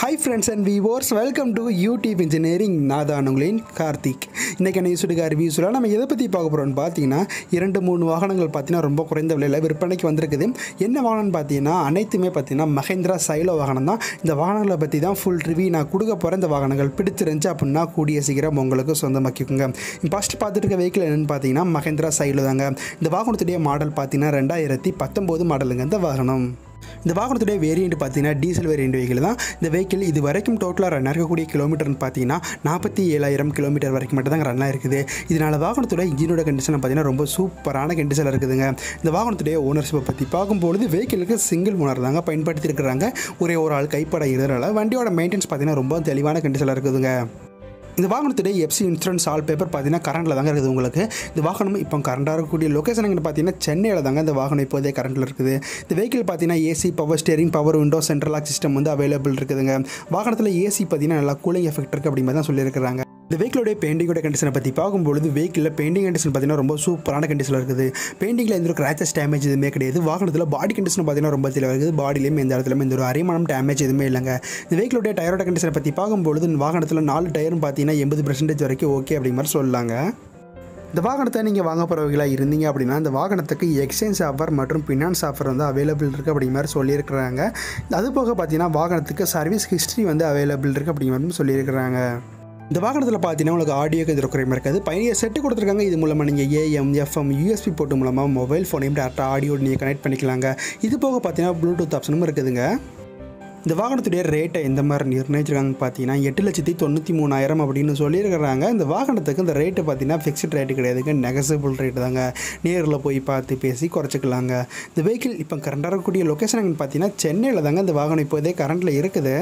hi friends and viewers welcome to YouTube engineering நான் தான் உங்களின் கார்த்திக் இன்றைக்கி என்ன யூசுடுக்கு ரிவ்யூஸில் நம்ம எதை பற்றி பார்க்க போகிறோம்னு பார்த்தீங்கன்னா இரண்டு மூணு வாகனங்கள் பார்த்தீங்கன்னா ரொம்ப குறைந்த விலையில் விற்பனைக்கு வந்திருக்குது என்ன வாகனம்னு பார்த்தீங்கன்னா அனைத்துமே பார்த்தீங்கன்னா மஹேந்திரா சைலோ வாகனம் தான் இந்த வாகனங்களை பற்றி தான் ஃபுல் ரிவ்யூ நான் கொடுக்க போகிற இந்த வாகனங்கள் பிடிச்சிருந்துச்சு அப்படின்னா கூடிய சீக்கிரம் உங்களுக்கு சொந்தமாக்கிக்கோங்க ஃபஸ்ட்டு பார்த்துட்டு இருக்க வெஹிக்கிள் என்னென்னு பார்த்தீங்கன்னா மஹேந்திரா சைலோ தாங்க இந்த வாகனத்துடைய மாடல் பார்த்தீங்கன்னா ரெண்டாயிரத்தி பத்தொம்போது மாடலுங்க இந்த வாகனம் இந்த வாகனத்துடைய வேரியண்ட் பார்த்தீங்கன்னா டீசல் வேரியண்ட் வெஹிக்கிள் தான் இந்த வெஹிக்கிள் இது வரைக்கும் டோட்டலாக ரன் ஆகக்கூடிய கிலோமீட்டர்னு பார்த்தீங்கன்னா நாற்பத்தி ஏழாயிரம் கிலோமீட்டர் வரைக்கும் மட்டும் தான் ரன் ஆயிருக்குது இதனால் வாகனத்தோட இன்ஜினோட கண்டிஷன் பார்த்தீங்கன்னா ரொம்ப சூப்பரான கண்டிஷனில் இருக்குதுங்க இந்த வாகனத்துடைய ஓனர்ஷிப்பை பற்றி பார்க்கும்பொழுது வெஹிக்கிளுக்கு சிங்கிள் ஓனர் தாங்க பயன்படுத்தியிருக்கிறாங்க ஒரே ஒரு ஆள் கைப்பட இருந்தனால வண்டியோட மெயின்டெனன்ஸ் பார்த்தீங்கன்னா ரொம்ப தெளிவான கண்டிஷனில் இருக்குதுங்க இந்த வாகனத்துடைய எஃப்சி இன்சூரன்ஸ் ஆல் பேப்பர் பார்த்தீங்கன்னா கரண்டில் தாங்க இருக்குது உங்களுக்கு இந்த வாகனம் இப்போ கரண்டாக இருக்கக்கூடிய லொக்கேஷன் எங்கே பார்த்தீங்கன்னா சென்னையில் தாங்க இந்த வாகனம் இப்போதே கரண்டில் இருக்குது இந்த வெஹிக்கிள் பார்த்தீங்கன்னா AC power steering power window central lock system வந்து அவைலபிள் இருக்குதுங்க வாகனத்தில் ஏசி பார்த்தீங்கன்னா நல்லா கூலிங் எஃபெக்ட் இருக்குது அப்படி மாதிரி தான் சொல்லியிருக்கிறாங்க இந்த வெஹிக்கிளோடைய பெயிண்டிங்கோட கண்டிஷனை பற்றி பார்க்கும்பொழுது வெஹிக்கிளில் பெயிண்டிங் கண்டிஷன் பார்த்தீங்கன்னா ரொம்ப சூப்பரான கண்டிஷனில் இருக்குது பெயிண்டிங்கில் எந்த ஒரு கிராச்சஸ் டேமேஜ் எதுவுமே கிடையாது வாகனத்தில் பாடி கண்டிஷன் பார்த்தீங்கன்னா ரொம்ப தெளிவாக இருக்குது பாடியிலையும் எந்த இடத்துலையும் எந்த ஒரு அரைமானம் டேமேஜ் எதுவுமே இல்லைங்க இந்த வெஹிக்கிளோடைய டயரோட கண்டிஷனை பற்றி பார்க்கும்பொழுது இந்த வாகனத்தில் நாலு டயரும் பார்த்தீங்கன்னா எண்பது பர்சன்டேஜ் வரைக்கும் ஓகே அப்படி மாதிரி சொல்லலாங்க இந்த வாகனத்தை நீங்கள் வாங்க போகிறவர்களாக இருந்தீங்க அப்படின்னா இந்த வாகனத்துக்கு எக்ஸ்சேஞ்ச் ஆஃபர் மற்றும் ஃபினான்ஸ் ஆஃபர் வந்து அவைலபிள் இருக்குது அப்படிங்கிற மாதிரி சொல்லியிருக்கிறாங்க அது போக பார்த்தீங்கன்னா வாகனத்துக்கு சர்வீஸ் ஹிஸ்ட்ரி வந்து அவைலபிள் இருக்குது அப்படிங்கிற மாதிரி சொல்லியிருக்கிறாங்க இந்த வாகனத்தில் பார்த்தீங்கன்னா உங்களுக்கு ஆடியோ கொஞ்சம் குறையுமா இருக்காது பையன் செட்டு கொடுத்துருக்காங்க இது மூலமாக நீங்கள் ஏஎம் எஃப்எம் யூஎஸ்பி போட்டு மூலமாக மொபைல் ஃபோனையும் டேரெக்டாக ஆடியோ நீங்கள் கனெக்ட் பண்ணிக்கலாங்க இது போக பார்த்தீங்கன்னா ப்ளூடூத் ஆப்ஷனும் இருக்குதுங்க இந்த வாகனத்துடைய ரேட்டை எந்த மாதிரி நிர்ணயிச்சிருக்காங்கன்னு பார்த்தீங்கன்னா எட்டு லட்சத்தி தொண்ணூற்றி மூணாயிரம் அப்படின்னு சொல்லியிருக்கிறாங்க இந்த வாகனத்துக்கு இந்த ரேட்டு பார்த்தீங்கன்னா ஃபிக்ஸ்ட் ரேட்டு கிடையாதுங்க நெகசிபிள் ரேட்டு தாங்க நேரில் போய் பார்த்து பேசி குறைச்சிக்கலாங்க இந்த வெஹிக்கிள் இப்போ கரண்டாக இருக்கக்கூடிய லொக்கேஷன் பார்த்தீங்கன்னா சென்னையில் தாங்க இந்த வாகனம் இப்போதே கரண்டில் இருக்குது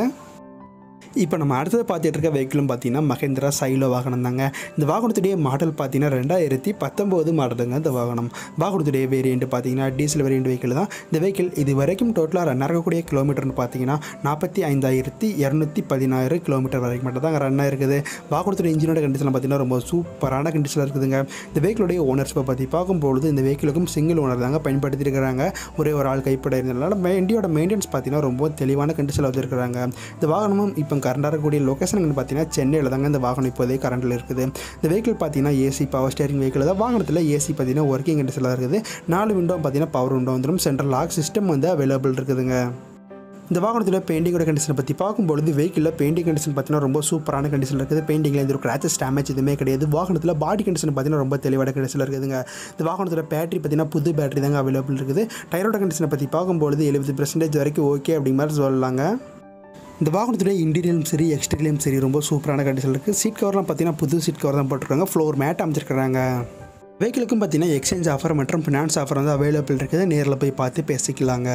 இப்போ நம்ம அடுத்தது பார்த்துட்டு இருக்க வெஹிக்கிளும் பார்த்தீங்கன்னா மகேந்திரா சைலோ வாகனம் தாங்க இந்த வாகனத்துடைய மாடல் பார்த்தீங்கன்னா ரெண்டாயிரத்தி பத்தொம்போது மாடலுங்க இந்த வாகனம் வாகனத்துடைய வேரியண்ட் பார்த்தீங்கன்னா டீசல் வேரியண்ட் வெஹிக்கிள் தான் இந்த வெஹிக்கிள் இது வரைக்கும் டோட்டலாக ரன் ஆகக்கூடிய கிலோமீட்டர்னு பார்த்தீங்கன்னா நாற்பத்தி ஐந்தாயிரத்தி இரநூத்தி பதினாயிரம் கிலோமீட்டர் வரைக்கும் மட்டும் தான் ரன் ஆயிருக்குது வாகனத்துடைய இன்ஜினோட கண்டிஷன் பார்த்தீங்கன்னா ரொம்ப சூப்பரான கண்டிஷனில் இருக்குதுங்க இந்த வெஹிக்கிளுடைய ஓனர்ஷிப்பை பற்றி பார்க்கும்பொழுது இந்த வெஹிக்கிளுக்கும் சிங்கிள் ஓனர் தாங்க பயன்படுத்தியிருக்கிறாங்க ஒரே ஒரு ஆள் கைப்பட இருந்ததுனால வண்டியோட மெயின்டெனன்ஸ் பார்த்தீங்கன்னா ரொம்ப தெளிவான கண்டிஷனில் வச்சுருக்கிறாங்க இந்த வாகனமும் இப்போ கரண்டாக இருக்கக்கூடிய லொக்கேஷன் பார்த்தீங்கன்னா சென்னையில் தாங்க இந்த வாகனம் இப்போதே கரண்டில் இருக்குது இந்த வெஹிக்கிள் பார்த்தீங்கன்னா ஏசி பவர் ஸ்டேரிங் வெஹிக்கிள் தான் வாகனத்தில் ஏசி பார்த்தீங்கன்னா ஒர்க்கிங் கண்டிஷனில் இருக்குது நாலு விண்டோ பார்த்தீங்கன்னா பவர் விண்டோ வந்துடும் சென்ட்ரல் லாக் சிஸ்டம் வந்து அவைலபிள் இருக்குதுங்க இந்த வாகனத்தில் பெயிண்டிங்கோட கண்டிஷனை பற்றி பார்க்கும்பொழுது வெஹிக்கிளில் பெயிண்டிங் கண்டிஷன் பார்த்தீங்கன்னா ரொம்ப சூப்பரான கண்டிஷன் இருக்குது பெயிண்டிங்கில் எந்த ஒரு கிராச்சஸ் டேமேஜ் எதுவுமே கிடையாது வாகனத்தில் பாடி கண்டிஷன் பார்த்தீங்கன்னா ரொம்ப தெளிவான கண்டிஷனில் இருக்குதுங்க இந்த வாகனத்தோட பேட்டரி பார்த்தீங்கன்னா புது பேட்டரி தாங்க அவைலபிள் இருக்குது டயரோட கண்டிஷனை பற்றி பார்க்கும்பொழுது எழுபது பர்சன்டேஜ் வரைக்கும் ஓகே அப்படிங்கிற மாதிரி சொல்லலாங்க இந்த வாகனத்துடைய இன்டீரியலும் சரி எக்ஸ்டீரியலும் சரி ரொம்ப சூப்பரான கண்டிஷன் இருக்குது சீட் கவர்லாம் பார்த்தீங்கன்னா புது சீட் கவர் தான் போட்டிருக்காங்க ஃப்ளோர் மேட் அமைச்சிருக்கிறாங்க வெஹிக்கிளுக்கும் பார்த்தீங்கன்னா எக்ஸ்சேஞ்ச் ஆஃபர் மற்றும் ஃபினான்ஸ் ஆஃபர் வந்து அவைலபிள் இருக்குது நேரில் போய் பார்த்து பேசிக்கலாங்க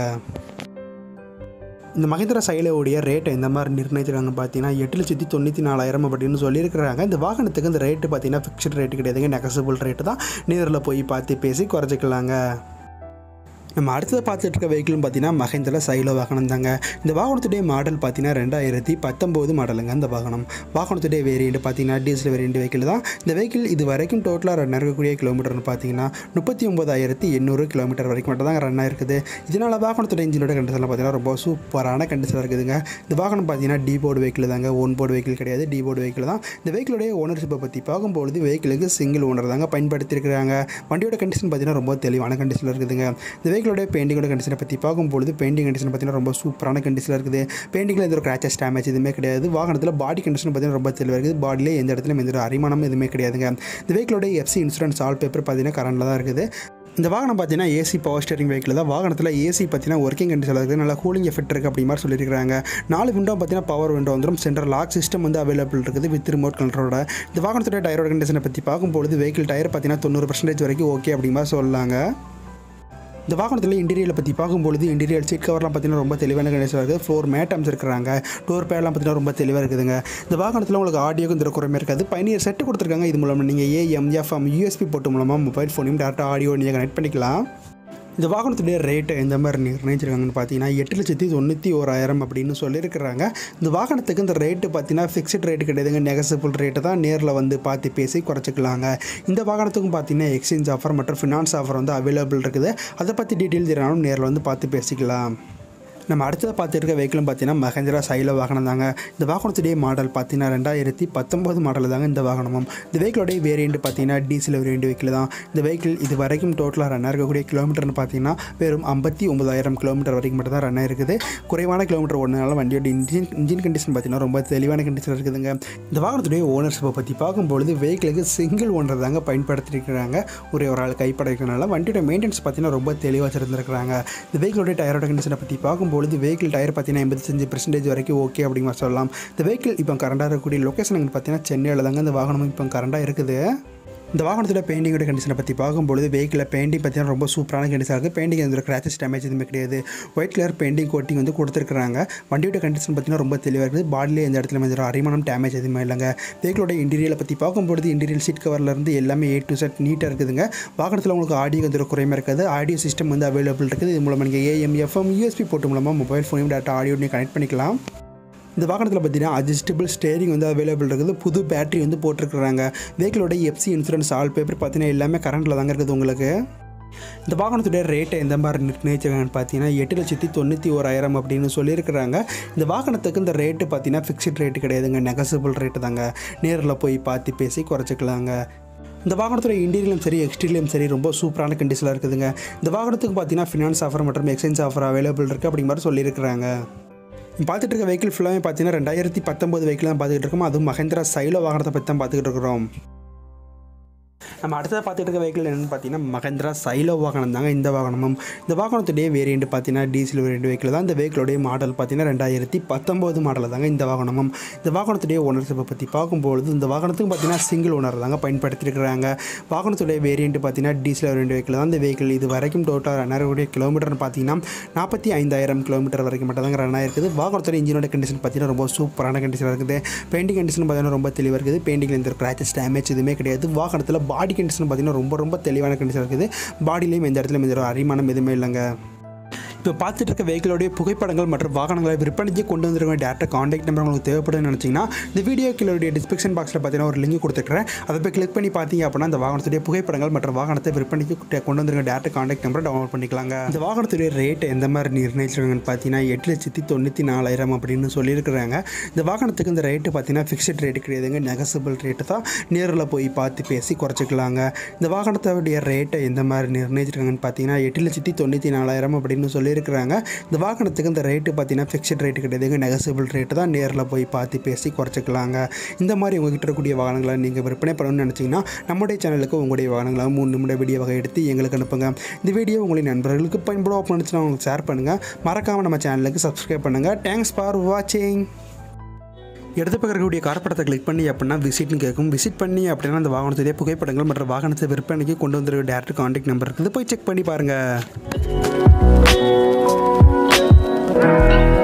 இந்த மகேந்திரா சைலோடைய ரேட்டை எந்த மாதிரி நிர்ணயிச்சிருக்காங்க பார்த்தீங்கன்னா எட்டு லட்சத்தி தொண்ணூற்றி நாலாயிரம் அப்படின்னு சொல்லியிருக்கிறாங்க இந்த வாகனத்துக்கு இந்த ரேட்டு பார்த்தீங்கன்னா ஃபிக்ஸ்ட் ரேட்டு கிடையாதுங்க நெகசபிள் ரேட்டு தான் நேரில் போய் பார்த்து பேசி குறைச்சிக்கலாங்க நம்ம அடுத்தது பார்த்துட்டு இருக்க வெஹிக்கிளும் பார்த்தீங்கன்னா மகேந்திரா சைலோ வாகனம் தாங்க இந்த வாகனத்துடைய மாடல் பார்த்தீங்கன்னா ரெண்டாயிரத்தி பத்தொம்போது மாடலுங்க இந்த வாகனம் வாகனத்துடைய வேரியண்ட் பார்த்தீங்கன்னா டீசல் வேரியண்ட் வெஹிக்கிள் தான் இந்த வெஹிக்கிள் இது வரைக்கும் டோட்டலாக ரன் இருக்கக்கூடிய கிலோமீட்டர்னு பார்த்தீங்கன்னா முப்பத்தி ஒம்பதாயிரத்தி எண்ணூறு கிலோமீட்டர் வரைக்கும் மட்டும் தான் ரன் ஆயிருக்குது இதனால் வாகனத்துடைய இன்ஜினோட கண்டிஷன் பார்த்தீங்கன்னா ரொம்ப சூப்பரான கண்டிஷனில் இருக்குதுங்க இந்த வாகனம் பார்த்தீங்கன்னா டி போர்டு வெஹிக்கிள் தாங்க ஓன் போர்டு வெஹிக்கிள் கிடையாது டி போர்டு வெஹிக்கிள் தான் இந்த வெஹிக்கிளுடைய ஓனர்ஷிப்பை பற்றி பார்க்கும்பொழுது வெஹிக்கிளுக்கு சிங்கிள் ஓனர் தாங்க பயன்படுத்தியிருக்கிறாங்க வண்டியோட கண்டிஷன் பார்த்தீங்கன்னா ரொம்ப தெளிவான கண்டிஷனில் இருக்குதுங்க இந்த வெஹிக்கிளோட பெயிண்டிங்கோட கண்டிஷனை பற்றி பார்க்கும்பொழுது பெயிண்டிங் கண்டிஷன் பார்த்தீங்கன்னா ரொம்ப சூப்பரான கண்டிஷனில் இருக்குது பெயிண்டிங்கில் எந்த ஒரு கிராச்சஸ் டேமேஜ் எதுவுமே கிடையாது வாகனத்தில் பாடி கண்டிஷன் பார்த்தீங்கன்னா ரொம்ப தெளிவாக இருக்குது பாடியிலே எந்த இடத்துலையும் எந்த ஒரு அரிமானம் எதுவுமே கிடையாதுங்க இந்த வெஹிக்கிளோட எஃப்சி இன்சூரன்ஸ் ஆல் பேப்பர் பார்த்தீங்கன்னா கரண்டில் தான் இருக்குது இந்த வாகனம் பார்த்தீங்கன்னா ஏசி பவர் ஸ்டேரிங் வெஹிக்கிள் தான் வாகனத்தில் ஏசி பார்த்தீங்கன்னா ஒர்க்கிங் கண்டிஷனில் இருக்குது நல்லா கூலிங் எஃபெக்ட் இருக்குது அப்படி மாதிரி சொல்லியிருக்காங்க நாலு விண்டோ பார்த்தீங்கன்னா பவர் விண்டோ வந்துடும் சென்ட்ரல் லாக் சிஸ்டம் வந்து அவைலபிள் இருக்குது வித் ரிமோட் கண்ட்ரோலோட இந்த வாகனத்துடைய டயரோட கண்டிஷனை பற்றி பார்க்கும்பொழுது வெஹிக்கிள் டயர் பார்த்தீங்கன்னா தொண்ணூறு பர்சன்டேஜ் வரைக்கும் ஓகே அப்படிங்கிற மாதிரி சொல்லலாங்க இந்த வாகனத்தில் இன்டீரியரை பற்றி பார்க்கும்பொழுது இன்டீரியர் சீட் கவர்லாம் பார்த்தீங்கன்னா ரொம்ப தெளிவான கண்டிஷன் இருக்குது ஃப்ளோர் மேட் அமைச்சிருக்காங்க டோர் பேட்லாம் பார்த்தீங்கன்னா ரொம்ப தெளிவாக இருக்குதுங்க இந்த வாகனத்தில் உங்களுக்கு ஆடியோக்கும் இந்த குறைமே இருக்காது பயணியர் செட்டு கொடுத்துருக்காங்க இது மூலமாக நீங்கள் ஏஎம் எஃப்எம் யூஎஸ்பி போட்டு மூலமாக மொபைல் ஃபோனையும் டேரெக்டாக ஆடியோ நீங்கள் கனெக்ட் பண்ணிக்கலாம் இந்த வாகனத்துடைய ரேட்டை எந்த மாதிரி நிர்ணயிச்சிருக்காங்கன்னு பார்த்தீங்கன்னா எட்டு லட்சத்தி தொண்ணூற்றி ஓராயிரம் அப்படின்னு சொல்லியிருக்கிறாங்க இந்த வாகனத்துக்கு இந்த ரேட்டு பார்த்தீங்கன்னா ஃபிக்ஸ்ட் ரேட்டு கிடையாதுங்க நெகசிபிள் ரேட்டு தான் நேரில் வந்து பார்த்து பேசி குறைச்சிக்கலாங்க இந்த வாகனத்துக்கும் பார்த்தீங்கன்னா எக்ஸ்சேஞ்ச் ஆஃபர் மற்றும் ஃபினான்ஸ் ஆஃபர் வந்து அவைலபிள் இருக்குது அதை பற்றி டீட்டெயில் தெரியணும் நேரில் வந்து பார்த்து பேசிக்கலாம் நம்ம அடுத்ததாக பார்த்துட்டு இருக்க வெஹிக்கிளும் பார்த்தீங்கன்னா மகேந்திரா சைலோ வாகனம் தாங்க இந்த வாகனத்துடைய மாடல் பார்த்தீங்கன்னா ரெண்டாயிரத்தி பத்தொம்போது மாடல் தாங்க இந்த வாகனமும் இந்த வெஹிக்கிளோடைய வேரியண்ட் பார்த்தீங்கன்னா டீசல் வேரியண்ட் வெஹிக்கிள் தான் இந்த வெஹிக்கிள் இது வரைக்கும் டோட்டலாக ரன் இருக்கக்கூடிய கிலோமீட்டர்னு பார்த்தீங்கன்னா வெறும் ஐம்பத்தி ஒன்பதாயிரம் கிலோமீட்டர் வரைக்கும் மட்டும் தான் ரன் இருக்குது குறைவான கிலோமீட்டர் ஓடுனால வண்டியோட இன்ஜின் இன்ஜின் கண்டிஷன் பார்த்தீங்கன்னா ரொம்ப தெளிவான கண்டிஷன் இருக்குதுங்க இந்த வாகனத்துடைய ஓனர்ஷிப்பை பற்றி பார்க்கும்பொழுது வெஹிக்கிளுக்கு சிங்கிள் ஓனர் தாங்க பயன்படுத்திருக்கிறாங்க ஒரே ஒரு ஆள் கைப்பட இருக்கிறனால வண்டியோட மெயின்டெனன்ஸ் பார்த்தீங்கன்னா ரொம்ப தெளிவாக வச்சிருந்துருக்காங்க இந்த வெஹிக்கிளோட டயரோட கண்டிஷனை பற்றி பார்க்கும்பொழுது வெஹிக்கிள் டயர் பார்த்தீங்கன்னா எண்பத்தஞ்சு பர்சன்டேஜ் வரைக்கும் ஓகே அப்படிங்கிற மாதிரி சொல்லலாம் இந்த வெஹிக்கிள் இப்போ கரண்டாக இருக்கக்கூடிய லொக்கேஷன் பார்த்தீங்கன்னா சென்னையில் தாங்க இந்த வாகனம் இப்போ கரண்டாக இருக்குது இந்த வாகனத்தோட பெயிண்டிங்கோட கண்டிஷனை பற்றி பார்க்கும்பொழுது வெஹிக்கிளில் பெயிண்டிங் பார்த்தீங்கன்னா ரொம்ப சூப்பரான கண்டிஷனாக இருக்குது பெயிண்டிங் எந்த கிராச்சஸ் டேமேஜ் எதுவுமே கிடையாது ஒயிட் கலர் பெயிண்டிங் கோட்டிங் வந்து கொடுத்துருக்காங்க வண்டியோட கண்டிஷன் பார்த்தீங்கன்னா ரொம்ப தெளிவாக இருக்குது பாடியில் எந்த இடத்துல வந்து அரிமானம் டேமேஜ் எதுவுமே இல்லைங்க வெஹிக்கிளோட இன்டீரியலை பற்றி பார்க்கும்பொழுது இன்டீரியல் சீட் கவர்லேருந்து எல்லாமே ஏ டு செட் நீட்டாக இருக்குதுங்க வாகனத்தில் உங்களுக்கு ஆடியோ வந்து குறையுமே இருக்காது ஆடியோ சிஸ்டம் வந்து அவைலபிள் இருக்குது இது மூலமாக நீங்கள் ஏஎம் எஃப்எம் யூஎஸ்பி போட்டு மூலமாக மொபைல் ஃபோனையும் டேட்டா ஆடியோ கனெக்ட் பண்ணிக்கலாம் இந்த வாகனத்தில் பார்த்தீங்கன்னா அட்ஜஸ்டபிள் ஸ்டேரிங் வந்து அவைலபிள் இருக்குது புது பேட்டரி வந்து போட்டிருக்கிறாங்க வெஹிக்கிளோட எஃப்சி இன்சூரன்ஸ் ஆல் பேப்பர் பார்த்தீங்கன்னா எல்லாமே கரண்ட்டில் தாங்க இருக்குது உங்களுக்கு இந்த வாகனத்துடைய ரேட்டை எந்த மாதிரி நிர்ணயிச்சிருக்காங்கன்னு பார்த்தீங்கன்னா எட்டு லட்சத்தி தொண்ணூற்றி ஓராயிரம் அப்படின்னு சொல்லியிருக்கிறாங்க இந்த வாகனத்துக்கு இந்த ரேட்டு பார்த்தீங்கன்னா ஃபிக்ஸ்ட் ரேட்டு கிடையாதுங்க நெகசிபிள் ரேட்டு தாங்க நேரில் போய் பார்த்து பேசி குறைச்சிக்கலாங்க இந்த வாகனத்தோட இன்டீரியலும் சரி எக்ஸ்டீரியலும் சரி ரொம்ப சூப்பரான கண்டிஷனில் இருக்குதுங்க இந்த வாகனத்துக்கு பார்த்தீங்கன்னா ஃபினான்ஸ் ஆஃபர் மற்றும் எக்ஸ்சேஞ்ச் ஆஃபர் அவைலபிள் இருக்குது அப்படிங்கிற மாதிரி சொல்லியிருக்கிறாங்க பார்த்துட்டு இருக்க வெஹிக்கிள் ஃபுல்லாக பார்த்தீங்கன்னா ரெண்டாயிரத்தி பத்தொம்பது வெஹிக்கிள் தான் பார்த்துக்கிட்டு இருக்கோம் அதுவும் மகேந்திரா சைலோ வாகனத்தை பற்றி தான் பார்த்துக்கிட்டு இருக்கிறோம் நம்ம அடுத்ததாக பார்த்துட்டு இருக்க வெஹிக்கிள் என்னென்னு பார்த்தீங்கன்னா மகேந்திரா சைலோ வாகனம் தாங்க இந்த வாகனமும் இந்த வாகனத்துடைய வேரியண்ட் பார்த்தீங்கன்னா டீசல் வேரியண்ட் வெஹிக்கிள் தான் இந்த வெஹிக்கிளுடைய மாடல் பார்த்தீங்கன்னா ரெண்டாயிரத்தி பத்தொம்போது மாடல் தாங்க இந்த வாகனமும் இந்த வாகனத்துடைய ஓனர்ஷிப்பை பற்றி பார்க்கும்பொழுது இந்த வாகனத்துக்கு பார்த்தீங்கன்னா சிங்கிள் ஓனர் தாங்க பயன்படுத்தியிருக்கிறாங்க வாகனத்துடைய வேரியண்ட் பார்த்தீங்கன்னா டீசல் வேரியண்ட் வெஹிக்கிள் தான் இந்த வெஹிக்கிள் இது வரைக்கும் டோட்டல் ரன் ஆகக்கூடிய கிலோமீட்டர்னு பார்த்தீங்கன்னா நாற்பத்தி ஐந்தாயிரம் கிலோமீட்டர் வரைக்கும் மட்டும் தாங்க ரன் ஆயிருக்குது வாகனத்தோட இன்ஜினோட கண்டிஷன் பார்த்தீங்கன்னா ரொம்ப சூப்பரான கண்டிஷன் இருக்குது பெயிண்டிங் கண்டிஷன் பார்த்தீங்கன்னா ரொம்ப தெளிவாக இருக்குது பெயிண்டிங்கில் எந்த கிராச்சஸ் டேமேஜ் எதுவுமே கிடையாது வாகனத்தில் பாடி கண்டிஷன் பார்த்தீங்கன்னா ரொம்ப ரொம்ப தெளிவான கண்டிஷன் இருக்குது பாடியிலையும் எந்த இடத்துலையும் எந்த ஒரு அரிமானம் எதுவுமே இல்லைங்க இப்போ பார்த்துட்டு இருக்க வெஹிக்கிளோடைய புகைப்படங்கள் மற்றும் வாகனங்களை விற்பனைக்கு கொண்டு வந்திருக்க டேரக்டாக காண்டாக்ட் நம்பர் உங்களுக்கு தேவைப்படுதுன்னு நினச்சிங்கன்னா இந்த வீடியோ கீழே டிஸ்கிரிப்ஷன் பாக்ஸில் பார்த்தீங்கன்னா ஒரு லிங்க் கொடுத்துருக்கேன் அதை போய் கிளிக் பண்ணி பார்த்தீங்க அப்படின்னா அந்த வாகனத்துடைய புகைப்படங்கள் மற்றும் வாகனத்தை விற்பனைக்கு கொண்டு- கொண்டு வந்திருக்க டேரக்ட் காண்டாக்ட் நம்பரை டவுன்லோட் பண்ணிக்கலாங்க இந்த வாகனத்துடைய ரேட் எந்த மாதிரி நிர்ணயிச்சிருக்காங்கன்னு பார்த்தீங்கன்னா எட்டு லட்சத்தி தொண்ணூற்றி நாலாயிரம் அப்படின்னு சொல்லியிருக்கிறாங்க இந்த வாகனத்துக்கு இந்த ரேட்டு பார்த்தீங்கன்னா ஃபிக்ஸ்ட் ரேட்டு கிடையாதுங்க நெகசிபிள் ரேட்டு தான் நேரில் போய் பார்த்து பேசி குறைச்சிக்கலாங்க இந்த வாகனத்தோடைய ரேட்டை எந்த மாதிரி நிர்ணயிச்சிருக்காங்கன்னு பார்த்தீங்கன்னா எட்டு லட்சத்தி தொண்ணூற்றி நாலாயிரம் அப்படின்னு சொல்லியிருக்கிறாங்க இந்த வாகனத்துக்கு இந்த ரேட்டு பார்த்தீங்கன்னா ஃபிக்ஸ்ட் ரேட்டு கிடையாதுங்க நெகசிபிள் ரேட்டு தான் நேரில் போய் பார்த்து பேசி குறைச்சிக்கலாங்க இந்த மாதிரி உங்ககிட்ட இருக்கக்கூடிய வாகனங்களை நீங்கள் விற்பனை பண்ணணும்னு நினச்சிங்கன்னா நம்முடைய சேனலுக்கு உங்களுடைய வாகனங்களை மூணு நிமிட வீடியோ வகை எடுத்து எங்களுக்கு அனுப்புங்க இந்த வீடியோ உங்களின் நண்பர்களுக்கு பயன்படும் அப்படின்னு உங்களுக்கு ஷேர் பண்ணுங்கள் மறக்காமல் நம்ம சேனலுக்கு சப்ஸ்கிரைப் பண்ணுங்கள் தேங்க்ஸ் ஃபார் வாட்சிங் இடது பக்கம் இருக்கக்கூடிய கார்படத்தை கிளிக் பண்ணி அப்படின்னா விசிட்னு கேட்கும் விசிட் பண்ணி அப்படின்னா அந்த வாகனத்துடைய புகைப்படங்கள் மற்றும் வாகனத்தை விற்பனைக்கு கொண்டு வந்திருக்க டேரக்ட் காண்டாக்ட் நம்பர் இருக்குது போய் செக் பண்ணி பாருங்கள்